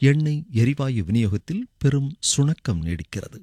எண்ணெய் எரிவாயு விநியோகத்தில் பெரும் சுணக்கம் நீடிக்கிறது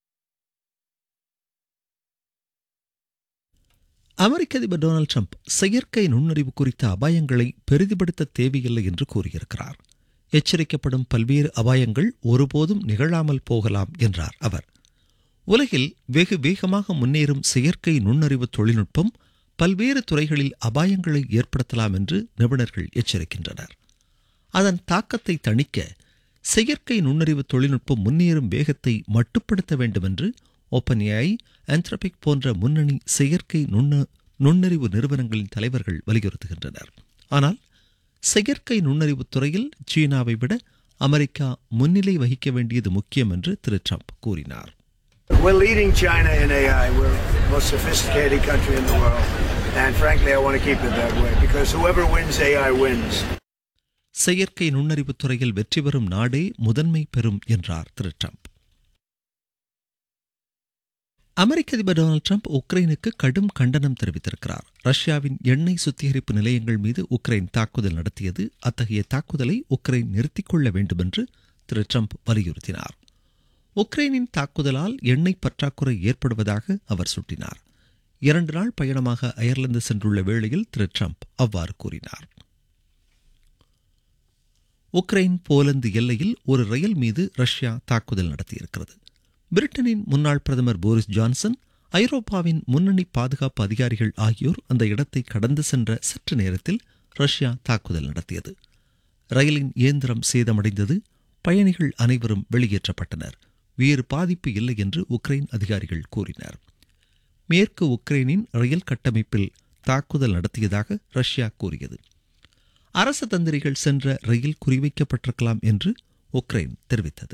அமெரிக்க அதிபர் டொனால்டு ட்ரம்ப் செயற்கை நுண்ணறிவு குறித்த அபாயங்களை பெரிதுபடுத்த தேவையில்லை என்று கூறியிருக்கிறார் எச்சரிக்கப்படும் பல்வேறு அபாயங்கள் ஒருபோதும் நிகழாமல் போகலாம் என்றார் அவர் உலகில் வெகு வேகமாக முன்னேறும் செயற்கை நுண்ணறிவு தொழில்நுட்பம் பல்வேறு துறைகளில் அபாயங்களை ஏற்படுத்தலாம் என்று நிபுணர்கள் எச்சரிக்கின்றனர் அதன் தாக்கத்தை தணிக்க செயற்கை நுண்ணறிவு தொழில்நுட்பம் முன்னேறும் வேகத்தை மட்டுப்படுத்த வேண்டும் என்று ஓப்பன்ஏஐ ஆந்த்ரபிக் போன்ற முன்னணி செயற்கை நுண்ண நுண்ணறிவு நிறுவனங்களின் தலைவர்கள் வலியுறுத்துகின்றனர் ஆனால் செயற்கை நுண்ணறிவு துறையில் சீனாவை விட அமெரிக்கா முன்னிலை வகிக்க வேண்டியது முக்கியம் என்று திரு ட்ரம்ப் கூறினார் We're leading China in AI. We're the most sophisticated country in the world. And frankly, I want to keep it that way because whoever wins AI wins. செயற்கை நுண்ணறிவு துறையில் வெற்றி பெறும் நாடே முதன்மை பெறும் என்றார் திரு ட்ரம்ப் அமெரிக்க அதிபர் டொனால்டு ட்ரம்ப் உக்ரைனுக்கு கடும் கண்டனம் தெரிவித்திருக்கிறார் ரஷ்யாவின் எண்ணெய் சுத்திகரிப்பு நிலையங்கள் மீது உக்ரைன் தாக்குதல் நடத்தியது அத்தகைய தாக்குதலை உக்ரைன் நிறுத்திக் கொள்ள வேண்டும் என்று திரு ட்ரம்ப் வலியுறுத்தினார் உக்ரைனின் தாக்குதலால் எண்ணெய் பற்றாக்குறை ஏற்படுவதாக அவர் சுட்டினார் இரண்டு நாள் பயணமாக அயர்லாந்து சென்றுள்ள வேளையில் திரு ட்ரம்ப் அவ்வாறு கூறினார் உக்ரைன் போலந்து எல்லையில் ஒரு ரயில் மீது ரஷ்யா தாக்குதல் நடத்தியிருக்கிறது பிரிட்டனின் முன்னாள் பிரதமர் போரிஸ் ஜான்சன் ஐரோப்பாவின் முன்னணி பாதுகாப்பு அதிகாரிகள் ஆகியோர் அந்த இடத்தை கடந்து சென்ற சற்று நேரத்தில் ரஷ்யா தாக்குதல் நடத்தியது ரயிலின் இயந்திரம் சேதமடைந்தது பயணிகள் அனைவரும் வெளியேற்றப்பட்டனர் வேறு பாதிப்பு இல்லை என்று உக்ரைன் அதிகாரிகள் கூறினர் மேற்கு உக்ரைனின் ரயில் கட்டமைப்பில் தாக்குதல் நடத்தியதாக ரஷ்யா கூறியது அரசு தந்திரிகள் சென்ற ரயில் குறிவைக்கப்பட்டிருக்கலாம் என்று உக்ரைன் தெரிவித்தது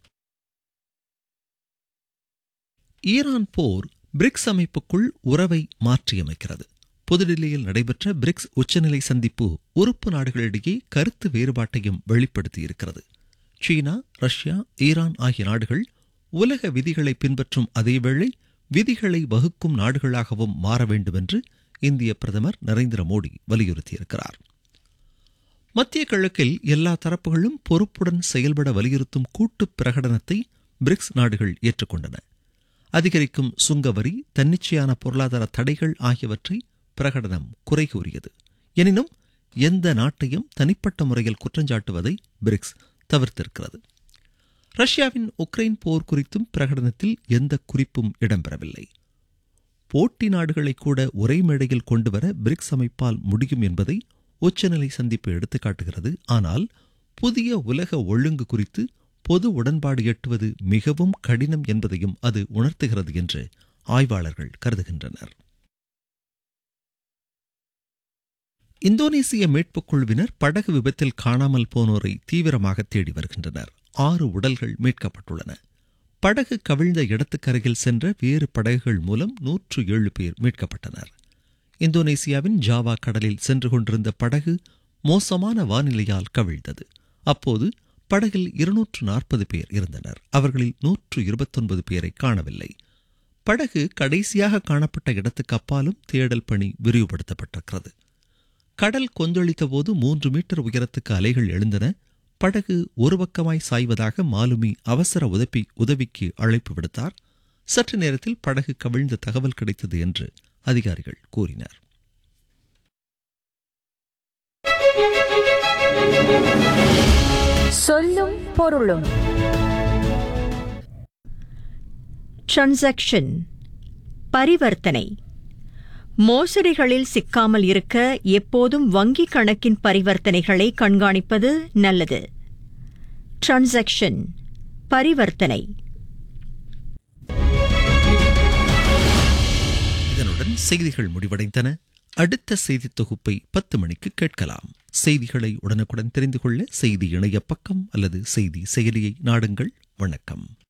ஈரான் போர் பிரிக்ஸ் அமைப்புக்குள் உறவை மாற்றியமைக்கிறது புதுடில்லியில் நடைபெற்ற பிரிக்ஸ் உச்சநிலை சந்திப்பு உறுப்பு நாடுகளிடையே கருத்து வேறுபாட்டையும் வெளிப்படுத்தியிருக்கிறது சீனா ரஷ்யா ஈரான் ஆகிய நாடுகள் உலக விதிகளை பின்பற்றும் அதேவேளை விதிகளை வகுக்கும் நாடுகளாகவும் மாற வேண்டும் என்று இந்திய பிரதமர் நரேந்திர மோடி வலியுறுத்தியிருக்கிறார் மத்திய கிழக்கில் எல்லா தரப்புகளும் பொறுப்புடன் செயல்பட வலியுறுத்தும் கூட்டு பிரகடனத்தை பிரிக்ஸ் நாடுகள் ஏற்றுக்கொண்டன அதிகரிக்கும் சுங்கவரி தன்னிச்சையான பொருளாதார தடைகள் ஆகியவற்றை பிரகடனம் குறை கூறியது எனினும் எந்த நாட்டையும் தனிப்பட்ட முறையில் குற்றஞ்சாட்டுவதை பிரிக்ஸ் தவிர்த்திருக்கிறது ரஷ்யாவின் உக்ரைன் போர் குறித்தும் பிரகடனத்தில் எந்த குறிப்பும் இடம்பெறவில்லை போட்டி நாடுகளை கூட ஒரே மேடையில் கொண்டுவர பிரிக்ஸ் அமைப்பால் முடியும் என்பதை உச்சநிலை சந்திப்பு எடுத்துக்காட்டுகிறது ஆனால் புதிய உலக ஒழுங்கு குறித்து பொது உடன்பாடு எட்டுவது மிகவும் கடினம் என்பதையும் அது உணர்த்துகிறது என்று ஆய்வாளர்கள் கருதுகின்றனர் இந்தோனேசிய மீட்புக் குழுவினர் படகு விபத்தில் காணாமல் போனோரை தீவிரமாக தேடி வருகின்றனர் ஆறு உடல்கள் மீட்கப்பட்டுள்ளன படகு கவிழ்ந்த இடத்துக்கருகில் சென்ற வேறு படகுகள் மூலம் நூற்று ஏழு பேர் மீட்கப்பட்டனர் இந்தோனேசியாவின் ஜாவா கடலில் சென்று கொண்டிருந்த படகு மோசமான வானிலையால் கவிழ்ந்தது அப்போது படகில் இருநூற்று நாற்பது பேர் இருந்தனர் அவர்களில் நூற்று இருபத்தொன்பது பேரை காணவில்லை படகு கடைசியாக காணப்பட்ட இடத்துக்கு அப்பாலும் தேடல் பணி விரிவுபடுத்தப்பட்டிருக்கிறது கடல் கொந்தளித்த போது மூன்று மீட்டர் உயரத்துக்கு அலைகள் எழுந்தன படகு ஒரு பக்கமாய் சாய்வதாக மாலுமி அவசர உதவி உதவிக்கு அழைப்பு விடுத்தார் சற்று நேரத்தில் படகு கவிழ்ந்த தகவல் கிடைத்தது என்று அதிகாரிகள் கூறினர் சொல்லும் பொருளும் டிரான்சாக்ஷன் பரிவர்த்தனை மோசடிகளில் சிக்காமல் இருக்க எப்போதும் வங்கிக் கணக்கின் பரிவர்த்தனைகளை கண்காணிப்பது நல்லது டிரான்சாக்ஷன் பரிவர்த்தனை இதனுடன் செய்திகள் முடிவடைந்தன அடுத்த செய்தி தொகுப்பை பத்து மணிக்கு கேட்கலாம் செய்திகளை உடனுக்குடன் தெரிந்து கொள்ள செய்தி இணைய பக்கம் அல்லது செய்தி செயலியை நாடுங்கள் வணக்கம்